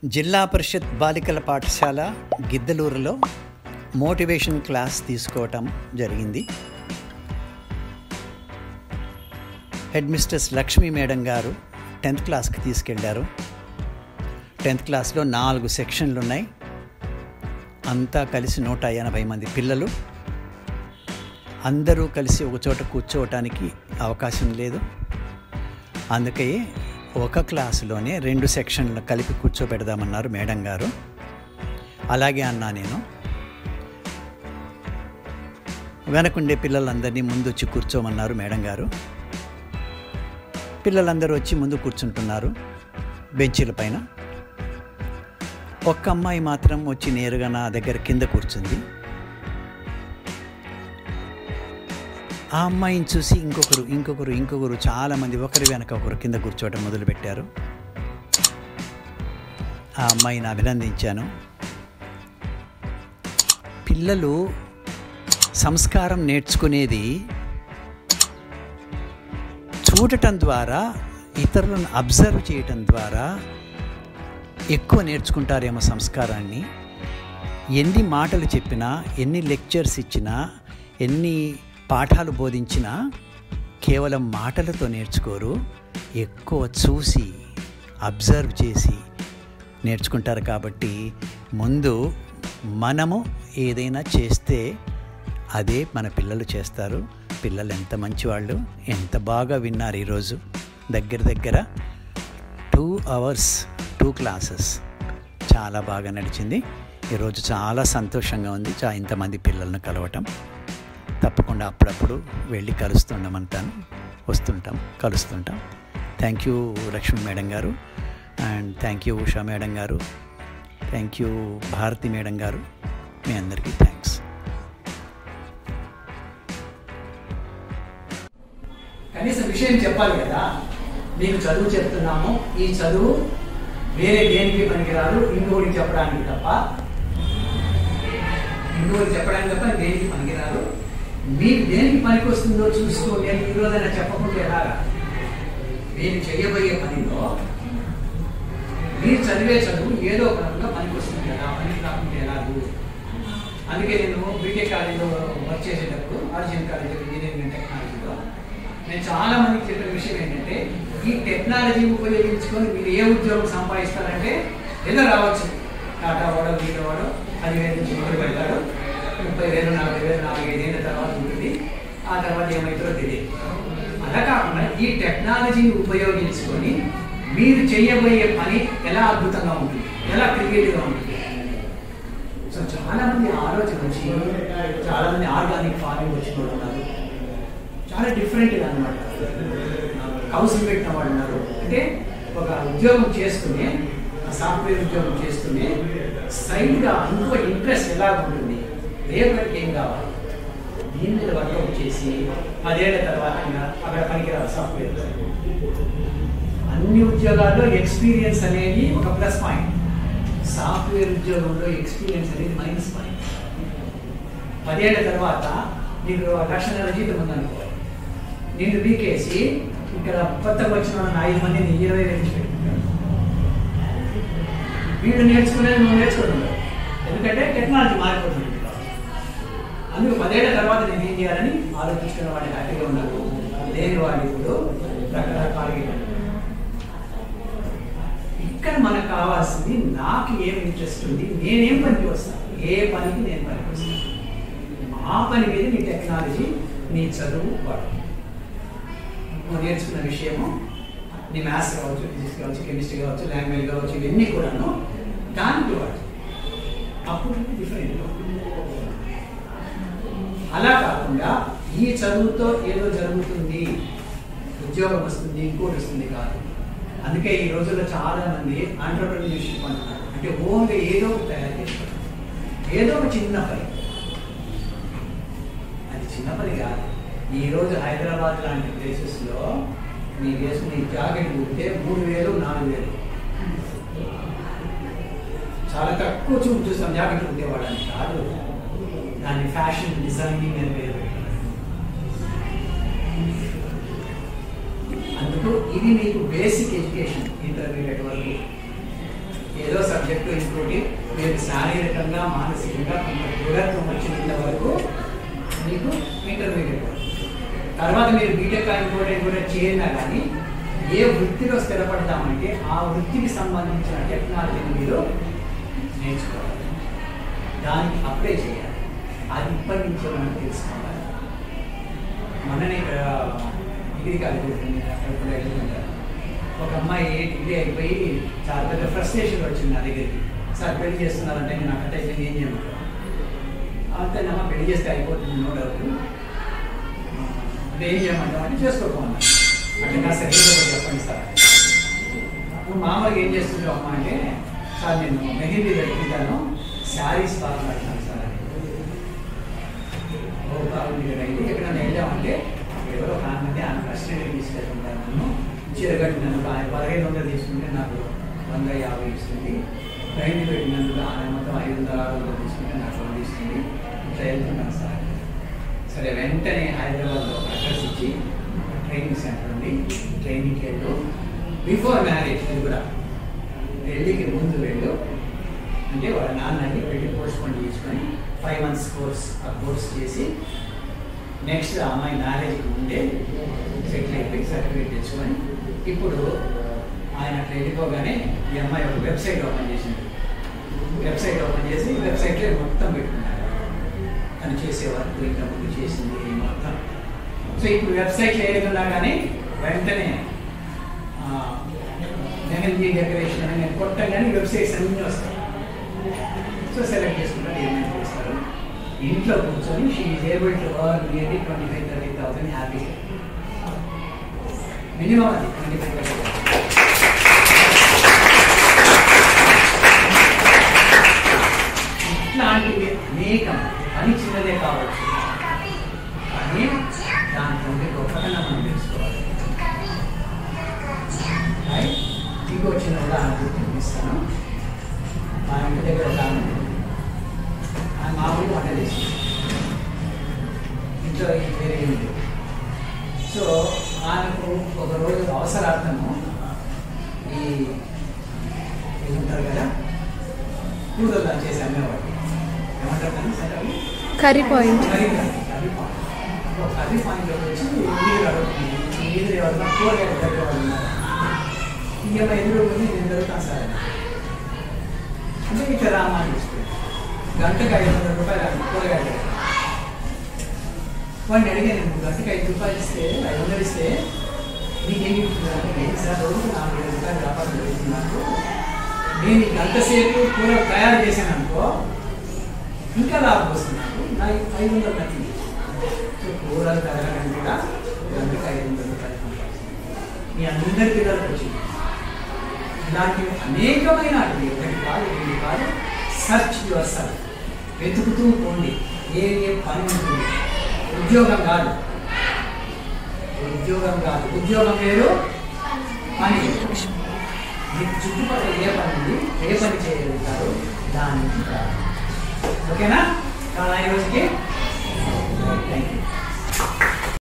జిల్లా పరిషత్ బాలికల పాఠశాల గిద్దలూరులో మోటివేషన్ క్లాస్ తీసుకోవటం జరిగింది హెడ్ మిస్టర్స్ లక్ష్మీ మేడం గారు టెన్త్ క్లాస్కి తీసుకెళ్లారు టెన్త్ క్లాస్లో నాలుగు సెక్షన్లు ఉన్నాయి అంతా కలిసి నూట ఎనభై మంది పిల్లలు అందరూ కలిసి ఒక చోట కూర్చోవటానికి అవకాశం లేదు అందుకే ఒక క్లాసులోనే రెండు సెక్షన్లు కలిపి కూర్చోబెడదామన్నారు మేడం గారు అలాగే అన్నా నేను వెనకుండే పిల్లలందరినీ ముందు వచ్చి కూర్చోమన్నారు మేడం గారు పిల్లలందరూ వచ్చి ముందు కూర్చుంటున్నారు బెంచీల పైన ఒక్క అమ్మాయి మాత్రం వచ్చి నేరుగా నా దగ్గర కింద కూర్చుంది ఆ అమ్మాయిని చూసి ఇంకొకరు ఇంకొకరు ఇంకొకరు చాలామంది ఒకరి వెనక ఒకరు కింద కూర్చోవటం మొదలుపెట్టారు ఆ అమ్మాయిని అభినందించాను పిల్లలు సంస్కారం నేర్చుకునేది చూడటం ద్వారా ఇతరులను అబ్జర్వ్ చేయటం ద్వారా ఎక్కువ నేర్చుకుంటారేమో సంస్కారాన్ని ఎన్ని మాటలు చెప్పినా ఎన్ని లెక్చర్స్ ఇచ్చినా ఎన్ని పాఠాలు బోధించినా కేవలం మాటలతో నేర్చుకోరు ఎక్కువ చూసి అబ్జర్వ్ చేసి నేర్చుకుంటారు కాబట్టి ముందు మనము ఏదైనా చేస్తే అదే మన పిల్లలు చేస్తారు పిల్లలు ఎంత మంచివాళ్ళు ఎంత బాగా విన్నారు ఈరోజు దగ్గర దగ్గర టూ అవర్స్ టూ క్లాసెస్ చాలా బాగా నడిచింది ఈరోజు చాలా సంతోషంగా ఉంది చా ఇంతమంది పిల్లలను కలవటం తప్పకుండా అప్పుడప్పుడు వెళ్ళి కలుస్తుండమంటాను వస్తుంటాం కలుస్తుంటాం థ్యాంక్ యూ లక్ష్మీ మేడం గారు and thank you Usha madam గారు థ్యాంక్ యూ భారతి మేడం గారు మీ అందరికీ థ్యాంక్స్ కనీసం విషయం చెప్పాలి కదా మీకు చదువు చెప్తున్నాము ఈ చదువు వేరే దేనికి పనికిరాదు ఇంకోటి చెప్పడానికి తప్ప ఇంకోటి చెప్పడానికి తప్ప దేనికి పనికిరాదు మీకు దేనికి పనికి వస్తుందో చూస్తూ నేను ఈ రోజైనా చెప్పకుంటే ఎలాగా మీరు చేయబోయే పనిలో మీరు చదివే చదువు ఏదో ఒక రకంగా పనికి వస్తుంది కదా పనికి రాకుంటే ఎలాగూ అందుకే నేను బీటెక్ కాలేజీలో వర్క్ చేసేటప్పుడు RGN college of engineering and టెక్నాలజీలో నేను చాలా మందికి చెప్పిన విషయం ఏంటంటే ఈ టెక్నాలజీ ఉపయోగించుకొని మీరు ఏ ఉద్యోగం సంపాదిస్తారంటే ఏదో రావచ్చు టాటా వాడో గీట వాడో పదివేల నుంచి మొదలు పెడతాడు ముప్పై వేలు నలభై వేలు నాలుగైదు ఏళ్ళ తర్వాత ఉంటుంది ఆ తర్వాత ఏమవుతుందో తెలియదు అలా కాకుండా ఈ టెక్నాలజీని ఉపయోగించుకొని మీరు చేయబోయే పని ఎలా అద్భుతంగా ఉంటుంది ఎలా క్రియేటివ్గా ఉంటుంది సో చాలా మంది ఆలోచన వచ్చి చాలా మంది ఆర్గానిక్ ఫార్మింగ్ వచ్చిన వాళ్ళు ఉన్నారు చాలా డిఫరెంట్గా అనమాట కౌన్సిల్ పెట్టిన వాళ్ళు ఉన్నారు అంటే ఒక ఉద్యోగం చేస్తూనే సాఫ్ట్వేర్ ఉద్యోగం చేస్తూనే సైడ్గా ఇంకో ఇంట్రెస్ట్ ఎలా ఉంటుంది రేపటికి ఏం కావాలి దీని మీద వర్కౌట్ చేసి పదేళ్ల తర్వాత ఇంకా అక్కడ పనికిరాదు సాఫ్ట్వేర్ అన్ని ఉద్యోగాల్లో ఎక్స్పీరియన్స్ అనేది ఒక ప్లస్ పాయింట్ సాఫ్ట్వేర్ ఉద్యోగంలో ఎక్స్పీరియన్స్ అనేది మైనస్ పాయింట్ పదేళ్ల తర్వాత నీకు లక్షణాల జీతం ఉందనుకో నిన్ను బీకేసి ఇక్కడ కొత్తగా వచ్చిన వాళ్ళని ఐదు మందిని ఇరవై వేలు పెట్టుకుంటాడు వీడు నేర్చుకునేది నువ్వు నేర్చుకుంటున్నావు ఎందుకంటే టెక్నాలజీ మారిపోతుంది అందుకు పదేళ్ల తర్వాత నేను ఏం చేయాలని ఆలోచించుకున్న వాళ్ళు హ్యాపీగా ఉన్నారు లేని వాళ్ళు ఇప్పుడు రకరకాలుగా ఇక్కడ మనకు కావాల్సింది నాకు ఏం ఇంట్రెస్ట్ ఉంది నేనేం పనికి వస్తాను ఏ పనికి నేను పనికి వస్తాను ఆ పని మీద నీ టెక్నాలజీ నీ చదువు వాడు నువ్వు నేర్చుకున్న విషయము నీ మ్యాథ్స్ కావచ్చు ఫిజిక్స్ కావచ్చు కెమిస్ట్రీ కావచ్చు లాంగ్వేజ్ కావచ్చు ఇవన్నీ కూడాను దానికి వాడు అప్పుడు డిఫరెంట్ అలా కాకుండా ఈ చదువుతో ఏదో జరుగుతుంది ఉద్యోగం వస్తుంది ఇంకోటి వస్తుంది కాదు అందుకే ఈ రోజుల్లో చాలా మంది ఆంటర్ప్రినర్షిప్ అంటున్నారు అంటే ఓన్గా ఏదో ఒకటి తయారు చేసుకోవడం ఏదో ఒక చిన్న పని అది చిన్న పని కాదు ఈ రోజు హైదరాబాద్ లాంటి ప్లేసెస్లో మీ వేసుకునే జాకెట్ కుడితే మూడు వేలు నాలుగు వేలు చాలా తక్కువ చూపు చూస్తాం జాకెట్ కుట్టేవాడని కాదు దాన్ని ఫ్యాషన్ డిజైనింగ్ అని పేరు పెట్టారు అందుకు ఇది మీకు బేసిక్ ఎడ్యుకేషన్ ఇంటర్మీడియట్ వరకు ఏదో సబ్జెక్టు ఇంకోటి మీరు శారీరకంగా మానసికంగా కొంత దృఢత్వం వచ్చినంత వరకు మీకు ఇంటర్మీడియట్ తర్వాత మీరు బీటెక్ ఇంకోటి కూడా చేరినా కానీ ఏ వృత్తిలో స్థిరపడతామంటే ఆ వృత్తికి సంబంధించిన టెక్నాలజీని మీరు నేర్చుకోవాలి దానికి అప్లై చేయాలి అది ఇప్పటి నుంచే మనం తెలుసుకోవాలి మొన్ననే ఇక్కడ డిగ్రీ కాలేజ్ అక్కడ కూడా వెళ్తుంటారు ఒక అమ్మాయి డిగ్రీ అయిపోయి చాలా పెద్ద ఫ్రస్ట్రేషన్ వచ్చింది నా దగ్గరికి సార్ పెళ్లి చేస్తున్నారంటే నేను అక్కడ అయిపోయింది ఏం చేయమంటారు అంతేనమ్మా పెళ్లి చేస్తే అయిపోతుంది నో డౌట్ అంటే ఏం చేయమంటాం అంటే చేసుకోకుండా అంటే నా సరిగ్గా చెప్పండి సార్ నువ్వు మామూలుగా ఏం చేస్తుంటావు అమ్మ అంటే సార్ నేను మెహందీ పెట్టుకుంటాను శారీస్ బాగా కడతాను సార్ అని ఓ బాగుంది రైతు ఎక్కడైనా వెళ్ళామంటే ఎవరో కానంటే ఆమె కస్టడీ తీసుకెళ్తుంటారు నన్ను చీర కట్టినందుకు ఆయన పదహైదు వందలు తీసుకుంటే నాకు వంద యాభై ఇస్తుంది రైతు పెట్టినందుకు ఆమె మొత్తం ఐదు వందల ఆరు వందలు తీసుకుంటే నాకు వంద ఇస్తుంది ఇట్లా వెళ్తున్నాను సార్ సరే వెంటనే హైదరాబాద్లో అడ్రస్ ఇచ్చి ట్రైనింగ్ సెంటర్ ఉంది ట్రైనింగ్కి వెళ్ళు బిఫోర్ మ్యారేజ్ ఇది కూడా పెళ్ళికి ముందు వెళ్ళు అంటే వాళ్ళ నాన్నని పెళ్లి పోస్ట్పోన్ చేసుకొని ఫైవ్ మంత్స్ కోర్స్ ఆ కోర్స్ చేసి నెక్స్ట్ ఆ అమ్మాయి మ్యారేజ్కి ముందే సెటిల్ అయిపోయి సర్టిఫికేట్ తెచ్చుకొని ఇప్పుడు ఆయన అట్లా వెళ్ళిపోగానే ఈ అమ్మాయి ఒక వెబ్సైట్ ఓపెన్ చేసింది వెబ్సైట్ ఓపెన్ చేసి వెబ్సైట్లో మొత్తం పెట్టుకున్నాడు తను చేసే వర్క్ ఇంతకుముందు చేసింది మొత్తం సో ఇప్పుడు వెబ్సైట్లో ఏదైనా కానీ వెంటనే మెహందీ డెకరేషన్ అని నేను కొట్టగానే వెబ్సైట్స్ అన్నీ వస్తాయి సో సెలెక్ట్ చేసుకుంటారు ఏమైనా చేస్తారు ఇంట్లో కూర్చొని she is able to earn nearly twenty five thirty thousand happy minimum అది ట్వంటీ ఫైవ్ థర్టీ ఇట్లాంటివి అనేకం పని చిన్నదే కావచ్చు కానీ దాంట్లో ఉండే గొప్పతనం మనం తెలుసుకోవాలి రైట్? ఇంకో చిన్న ఉదాహరణ చూపిస్తాను మా ఇంటి దగ్గర ఒక ఆమె ఉంది. ఆమె మామూలు వంట చేసింది ఇంట్లో ఏం వేరే ఉంది సో ఆమెకు ఒక రోజు అవసరార్థము ఈ ఇది ఉంటారు కదా కూరలు చేసి అమ్మేవాడు ఏమంటారు దాన్ని సరే curry point curry point curry point ఒక కర్రీ పాయింట్లో వచ్చి నీళ్ళు అడుగుతుంది నీళ్ళు ఎవరన్నా కూరగాయలు దగ్గర వాళ్ళు ఉన్నారు ఇంకేమో ఎదురు ఉంది నేను దొరుకుతాను సార్ అని. అంటే ఇట్లా రామాన్ని తీసుకుంది గంటకు ఐదు వందల రూపాయలు అవి కూరగాయలు వాడిని అడిగాను నేను గంటకు ఐదు రూపాయలు ఇస్తే ఐదు వందలు ఇస్తే నీకేం చెప్తున్నాను నేను సార్ రోజు నాలుగు ఐదు రూపాయలు వ్యాపారం జరుగుతుంది నాకు నేను ఈ గంట సేపు కూర తయారు చేశాను అనుకో ఇంకా లాభం వస్తుంది నాకు నా ఐదు వందలు నచ్చింది సో కూరలు తయారని కూడా గంటకు ఐదు వందల రూపాయలు సంపాదిస్తుంది మీ అందరి పిల్లలకు వచ్చింది ఇలాంటివి అనేకమైన అటువి ఒకటి కాదు రెండు కాదు సర్చ్ యువర్ సెల్ఫ్ వెతుకుతూ పోండి ఏ ఏ పని ఉంటుంది ఉద్యోగం కాదు ఉద్యోగం కాదు ఉద్యోగం వేరు పని వేరు. మీకు చుట్టుపక్కల ఏ పని ఉంది ఏ పని చేయగలుగుతారు దానికి ప్రారంభం. ఓకేనా చాలా ఈ రోజుకి థ్యాంక్ యూ